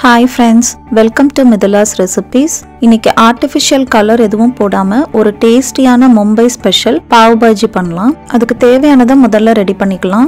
hi friends welcome to Mithula's recipes இன்னைக்கு artificial colour எதுவும் போடாம ஒரு டேஸ்டியான மும்பை ஸ்பெஷல் பாவ் பாஜி பண்ணலாம் அதுக்கு தேவையானதை முதல்ல ரெடி பண்ணிக்கலாம்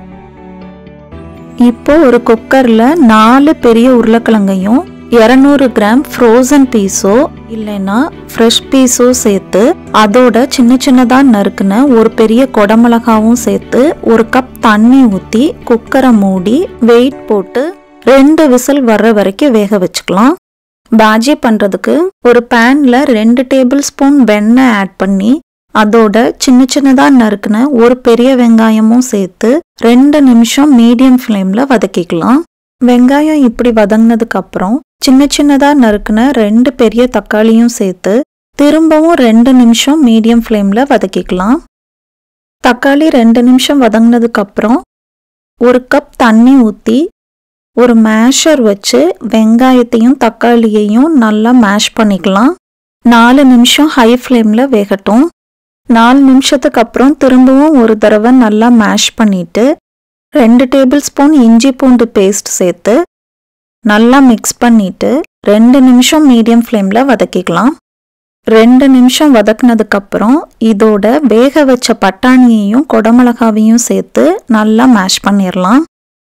இப்போ ஒரு குக்கர்ல நாலு பெரிய உருளைக்கிழங்கையும் இரநூறு கிராம் ஃப்ரோசன் பீஸோ இல்லைன்னா ஃப்ரெஷ் பீஸோ சேர்த்து அதோட சின்ன சின்னதாக நறுக்குன ஒரு பெரிய கொடமிளகாவும் சேர்த்து ஒரு கப் தண்ணி ஊற்றி குக்கரை மூடி வெயிட் போட்டு ரெண்டு விசில் வர்ற வரைக்கும் வேக வச்சுக்கலாம் பாஜி பண்ணுறதுக்கு ஒரு பேனில் ரெண்டு டேபிள் ஸ்பூன் வெண்ணெய் ஆட் பண்ணி அதோட சின்ன சின்னதாக நறுக்குன ஒரு பெரிய வெங்காயமும் சேர்த்து ரெண்டு நிமிஷம் மீடியம் ஃப்ளேமில் வதக்கிக்கலாம் வெங்காயம் இப்படி வதங்கினதுக்கு அப்புறம் சின்ன சின்னதாக நறுக்குன ரெண்டு பெரிய தக்காளியும் சேர்த்து திரும்பவும் ரெண்டு நிமிஷம் மீடியம் ஃப்ளேமில் வதக்கிக்கலாம் தக்காளி ரெண்டு நிமிஷம் வதங்கினதுக்கு அப்புறம் ஒரு கப் தண்ணி ஊற்றி ஒரு மேஷர் வச்சு வெங்காயத்தையும் தக்காளியையும் நல்லா மேஷ் பண்ணிக்கலாம் நாலு நிமிஷம் ஹை ஃப்ளேமில் வேகட்டும் நாலு நிமிஷத்துக்கு அப்புறம் திரும்பவும் ஒரு தடவை நல்லா மேஷ் பண்ணிட்டு ரெண்டு டேபிள் ஸ்பூன் இஞ்சி பூண்டு பேஸ்ட் சேர்த்து நல்லா மிக்ஸ் பண்ணிட்டு ரெண்டு நிமிஷம் மீடியம் ஃப்ளேமில் வதக்கிக்கலாம் ரெண்டு நிமிஷம் வதக்குனதுக்கப்புறம் இதோட வேக வச்ச பட்டாணியையும் கொடமிளகாவையும் சேர்த்து நல்லா மேஷ் பண்ணிடலாம்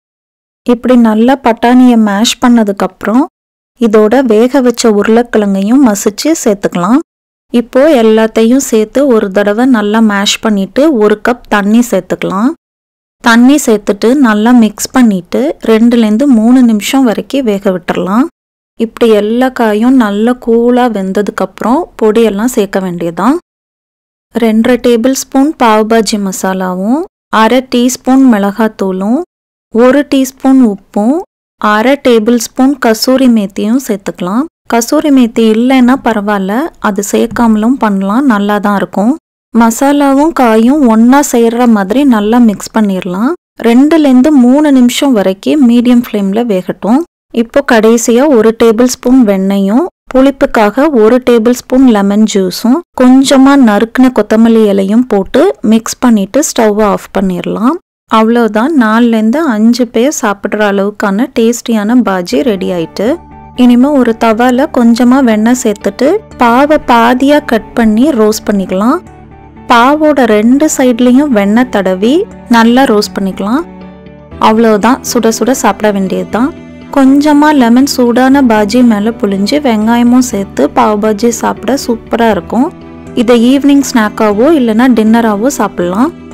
இப்படி நல்லா பட்டாணியை மேஷ் பண்ணதுக்கப்புறம் இதோட வேக வச்ச உருளைக்கிழங்கையும் மசிச்சு சேர்த்துக்கலாம் இப்போ எல்லாத்தையும் சேர்த்து ஒரு தடவை நல்லா மேஷ் பண்ணிட்டு ஒரு கப் தண்ணி சேர்த்துக்கலாம் தண்ணி சேர்த்துட்டு நல்லா மிக்ஸ் பண்ணிட்டு ரெண்டுலேருந்து மூணு நிமிஷம் வரைக்கும் வேக விட்டுறலாம் இப்படி எல்லா காயும் நல்லா கூலாக வெந்ததுக்கப்புறம் பொடியெல்லாம் சேர்க்க வேண்டியதான் ரெண்டரை டேபிள் ஸ்பூன் பாவ்பாஜி மசாலாவும் அரை டீஸ்பூன் மிளகாத்தூளும் ஒரு டீஸ்பூன் உப்பும் அரை டேபிள் ஸ்பூன் கசூரி மேத்தியும் சேர்த்துக்கலாம் கசூரி மேத்தி இல்லைன்னா பரவாயில்ல அது சேர்க்காமலும் பண்ணலாம் நல்லா தான் இருக்கும் மசாலாவும் காயும் ஒன்றா செய்கிற மாதிரி நல்லா மிக்ஸ் பண்ணிடலாம் ரெண்டுலேருந்து மூணு நிமிஷம் வரைக்கும் மீடியம் ஃப்ளேமில் வேகட்டும் இப்போ கடைசியாக ஒரு டேபிள் ஸ்பூன் வெண்ணெயும் புளிப்புக்காக ஒரு டேபிள் ஸ்பூன் லெமன் ஜூஸும் கொஞ்சமாக நறுக்குன கொத்தமல்லி இலையும் போட்டு மிக்ஸ் பண்ணிட்டு ஸ்டவ்வை ஆஃப் பண்ணிடலாம் அவ்வளோதான் நாலுலேருந்து அஞ்சு பேர் சாப்பிட்ற அளவுக்கான டேஸ்டியான பாஜி ரெடி ஆயிட்டு இனிமே ஒரு தவால கொஞ்சமாக வெண்ணெய் சேர்த்துட்டு பாவை பாதியாக கட் பண்ணி ரோஸ்ட் பண்ணிக்கலாம் பாவோட ரெண்டு சைட்லேயும் வெண்ணெய் தடவி நல்லா ரோஸ்ட் பண்ணிக்கலாம் அவ்வளோதான் சுட சுட சாப்பிட வேண்டியது தான் கொஞ்சமாக லெமன் சூடான பாஜி மேலே புழிஞ்சு வெங்காயமும் சேர்த்து பாவ் பாஜி சாப்பிட சூப்பராக இருக்கும் இதை ஈவினிங் ஸ்நாக்காவோ இல்லைன்னா டின்னராகவோ சாப்பிட்லாம்